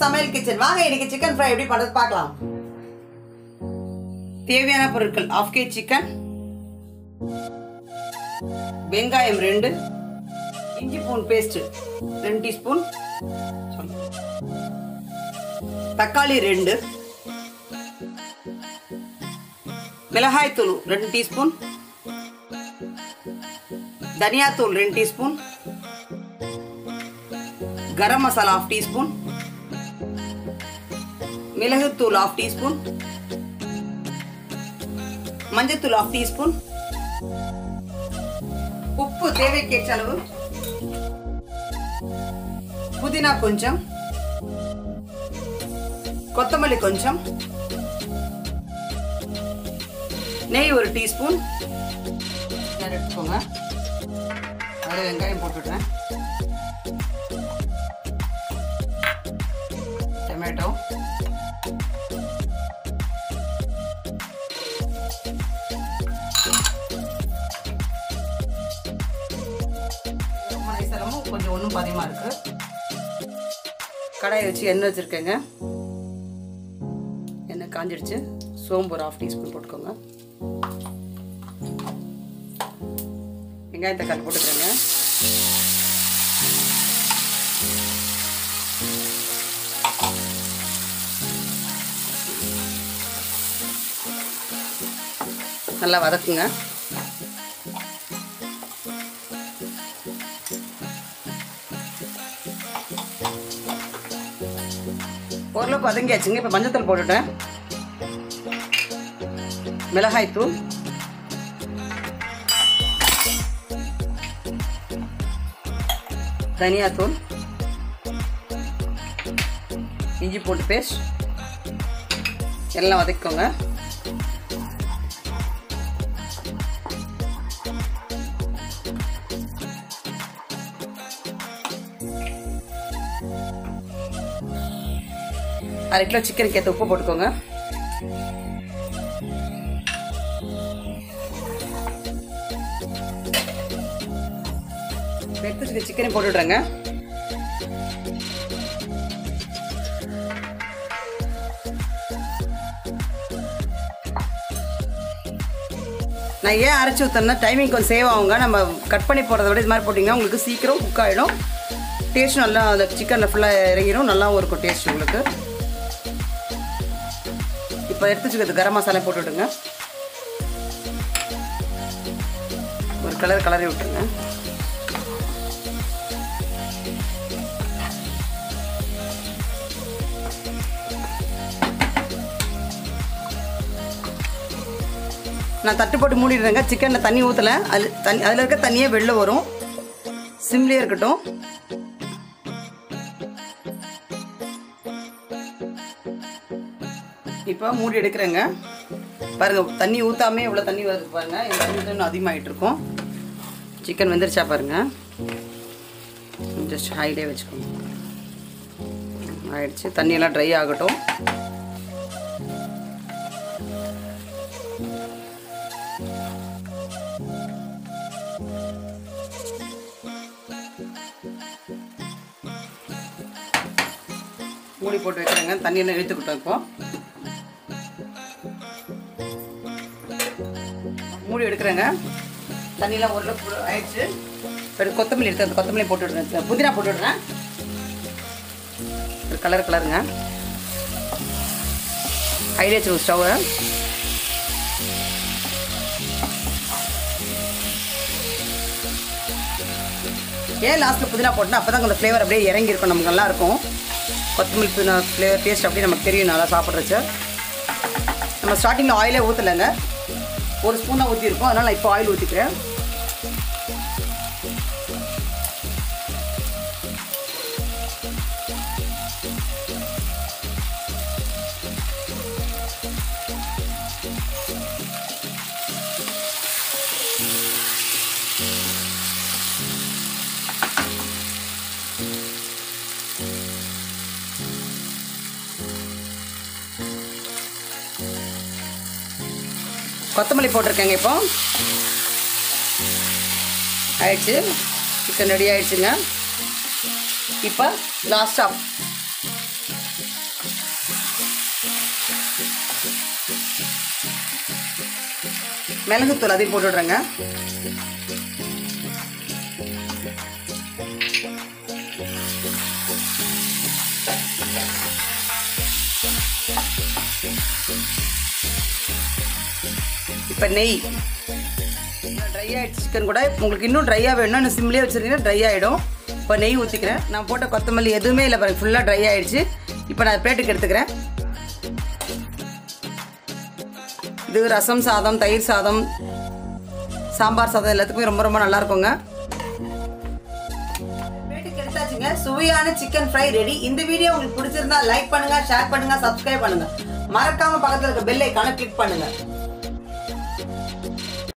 சமையல் கிச்சன் வாங்க இன்னைக்கு சிக்கன் ஃப்ரை எப்படி பண்ணுறது பார்க்கலாம் தேவையான பொருட்கள் ஆஃப் கே சிக்கன் வெங்காயம் ரெண்டு இஞ்சி பூன் பேஸ்ட் ரெண்டு டீஸ்பூன் தக்காளி ரெண்டு மிளகாய் தூள் ரெண்டு டீஸ்பூன் தனியாத்தூள் ரெண்டு teaspoon garam masala half teaspoon மிளகுத்தூள் ஆஃப் டீஸ்பூன் மஞ்சத்தூள் ஆஃப் டீஸ்பூன் உப்பு தேவைக்கேற்ற அளவு புதினா கொஞ்சம் கொத்தமல்லி கொஞ்சம் நெய் ஒரு டீஸ்பூன் எடுத்துக்கோங்க அதில் வெங்காயம் போட்டுடுறேன் டொமேட்டோ கொஞ்சம் ஒன்றும் பாதியமாக இருக்கு கடாயை வச்சு எண்ணெய் வச்சுருக்கேங்க எண்ணெய் காஞ்சிடுச்சு சோம்பு ஒரு ஹாஃப் டீஸ்பூன் போட்டுக்கோங்க வெங்காயம் தக்காளி போட்டுக்கிறேங்க நல்லா வதக்குங்க ஓரளவுக்கு வதங்கியாச்சுங்க இப்போ மஞ்சத்தூள் போட்டுட்டேன் மிளகாய் தூள் தனியாத்தூள் இஞ்சி போட்டு பேஸ்ட் எல்லாம் வதக்கிக்கோங்க அரை கிலோ சிக்கனுக்கு ஏற்ற உப்பு போட்டுக்கோங்க எடுத்து வச்சுக்க சிக்கனை போட்டுடுறேங்க நான் ஏன் அரைச்சி ஊற்றேன்னா டைமிங் கொஞ்சம் சேவ் ஆகுங்க நம்ம கட் பண்ணி போடுறத விட இது மாதிரி போட்டிங்கன்னா உங்களுக்கு சீக்கிரம் குக் ஆகிடும் டேஸ்ட் நல்லா அந்த சிக்கனில் ஃபுல்லாக இறங்கிடும் நல்லாவும் இருக்கும் டேஸ்ட் உங்களுக்கு இப்போ எடுத்து வச்சுக்கிறது கரம் மசாலா போட்டு விடுங்க ஒரு கலர் கலரி விட்டுருங்க நான் தட்டு போட்டு மூடிடுறேங்க சிக்கனில் தண்ணி ஊற்றலை அது தண்ணி அதில் இருக்க தண்ணியே வெளில வரும் சிம்லேயே இருக்கட்டும் இப்போ மூடி எடுக்கிறேங்க பாருங்கள் தண்ணி ஊற்றாமே இவ்வளோ தண்ணி வருது பாருங்கள் இந்த தண்ணி இன்னும் அதிகமாகிட்டு இருக்கும் சிக்கன் வெந்துருச்சா பாருங்கள் ஜஸ்ட் ஹைலே வச்சுக்கோங்க ஆயிடுச்சு தண்ணியெல்லாம் ட்ரை ஆகட்டும் மூடி போட்டு வைக்கிறேங்க தண்ணியெல்லாம் இழுத்துக்கிட்டோம் இப்போ மூடி எடுக்கிறேங்க தண்ணியெலாம் ஓரளவுக்கு ஆயிடுச்சு இப்போ கொத்தமல்லி எடுத்து அந்த கொத்தமல்லி போட்டு விடுறேன் புதினா போட்டு விடுறேன் ஒரு கலர் கலருங்க ஹைலே வச்சுருவோம் ஸ்டவ்வை ஏன் லாஸ்ட்டில் புதினா போட்டோன்னா அப்போ தான் அந்த ஃப்ளேவர் அப்படியே இறங்கியிருக்கும் நமக்கு நல்லாயிருக்கும் கொத்தமல்லி புதினா ஃப்ளேவர் டேஸ்ட் அப்படியே நமக்கு தெரியும் நல்லா சாப்பிட்றச்சு நம்ம ஸ்டார்டிங்கில் ஆயிலே ஊற்றலைங்க ஒரு ஸ்பூன் தான் ஊற்றிருக்கோம் அதனால் நான் இப்போ ஆயில் ஊற்றிக்கிறேன் கொத்தமல்லி போட்டிருக்கேங்க இப்போ ஆயிடுச்சு சிக்கன் ரெடி ஆயிடுச்சுங்க இப்போ லாஸ்ட்டாக மிளகுத்தூள் அதையும் போட்டு விட்றேங்க இப்போ நெய் ட்ரை ஆகிடுச்சு சிக்கன் கூட உங்களுக்கு இன்னும் ட்ரையாக வேணும்னா இன்னும் சிம்லேயே வச்சுருந்தீங்கன்னா ட்ரை ஆகிடும் இப்போ நெய் ஊற்றிக்கிறேன் நான் போட்ட கொத்தமல்லி எதுவுமே இல்லை பாருங்க ஃபுல்லாக ட்ரை ஆகிடுச்சு இப்போ நான் பிளேட்டுக்கு எடுத்துக்கிறேன் இது ரசம் சாதம் தயிர் சாதம் சாம்பார் சாதம் எல்லாத்துக்குமே ரொம்ப ரொம்ப நல்லா இருக்குங்க பிளேட்டுக்கு எடுத்தாச்சுங்க சுவையான சிக்கன் ஃப்ரை ரெடி இந்த வீடியோ உங்களுக்கு பிடிச்சிருந்தா லைக் பண்ணுங்க ஷேர் பண்ணுங்க சப்ஸ்கிரைப் பண்ணுங்க மறக்காம பக்கத்துல இருக்க பெல் ஐக்கான கிளிக் பண்ணுங்க